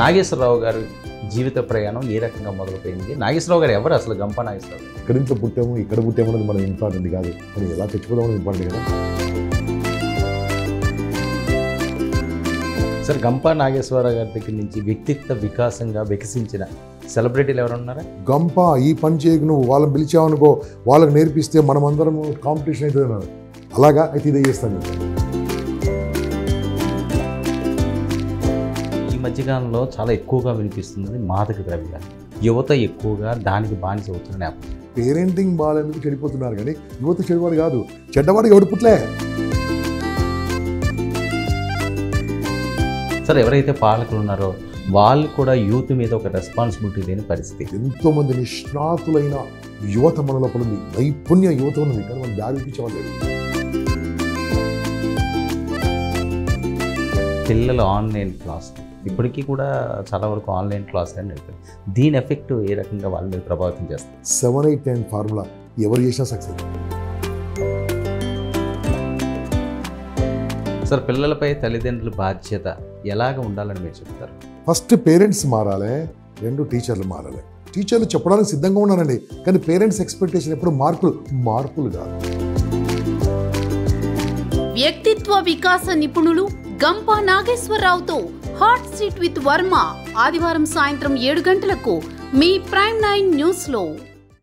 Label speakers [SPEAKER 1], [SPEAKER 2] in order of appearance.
[SPEAKER 1] నాగేశ్వరరావు గారు జీవిత ప్రయాణం ఏ రకంగా మొదలుపోయింది నాగేశ్వరరావు గారు ఎవరు అసలు గంప నాగేశ్వరరావు
[SPEAKER 2] ఇక్కడ ఇంట్లో పుట్టాము ఇక్కడ పుట్టాము అనేది మనం ఇంపార్టెంట్ కాదు కానీ ఎలా తెచ్చుకోవడం ఇంపార్టెంట్ కదా
[SPEAKER 1] సార్ గంప నాగేశ్వరరావు గారి దగ్గర నుంచి వ్యక్తిత్వ వికాసంగా వికసించిన సెలబ్రిటీలు ఎవరు ఉన్నారా
[SPEAKER 2] గంప ఈ పని చేయకు నువ్వు వాళ్ళని పిలిచావనుకో వాళ్ళకి నేర్పిస్తే మనం అందరం కాంపిటీషన్ అవుతుంది అన్నారు అలాగా అయితే ఇదే చేస్తాను నేను.
[SPEAKER 1] ఈ మధ్యకాలంలో చాలా ఎక్కువగా వినిపిస్తున్నది మాదక ద్రవ్యాలు యువత ఎక్కువగా దానికి బానిస అవుతున్న నేపథ్యం
[SPEAKER 2] పేరెంటింగ్ బాగాలేందుకు చెడిపోతున్నారు కానీ యువత చెడివాడు కాదు చెడ్డవాడికి ఎవడు పుట్లే
[SPEAKER 1] సార్ ఎవరైతే పాలకులు ఉన్నారో వాళ్ళు కూడా యూత్ మీద ఒక రెస్పాన్సిబిలిటీ లేని పరిస్థితి
[SPEAKER 2] ఎంతో మంది నిష్ణాతులైన యువత మన లోపల ఉంది నైపుణ్య యువత ఉన్నది కానీ మనం దారి చూపించేవాళ్ళు లేరు.
[SPEAKER 1] పిల్లలు ఆన్లైన్ క్లాస్ ఇప్పటికీ కూడా చాలా వరకు ఆన్లైన్ క్లాస్ అని నడిపారు దీని ఎఫెక్ట్ ఏ రకంగా వాళ్ళ మీద ప్రభావితం చేస్తుంది
[SPEAKER 2] సెవెన్ ఎయిట్ టెన్ ఫార్ములా ఎవరు చేసినా సక్సెస్
[SPEAKER 1] సార్ పిల్లలపై తల్లిదండ్రుల బాధ్యత ఎలాగ ఉండాలని మీరు చెప్తారు
[SPEAKER 2] ఫస్ట్ పేరెంట్స్ మారాలి రెండు టీచర్లు మారాలి టీచర్లు చెప్పడానికి సిద్ధంగా ఉన్నారండి కానీ పేరెంట్స్ ఎక్స్పెక్టేషన్ ఎప్పుడు మార్పులు మార్పులు కాదు
[SPEAKER 3] వ్యక్తిత్వ వికాస నిపుణులు గంపా నాగేశ్వరరావుతో హాట్ సీట్ విత్ వర్మ ఆదివారం సాయంత్రం ఏడు గంటలకు మీ ప్రైమ్ నైన్ న్యూస్లో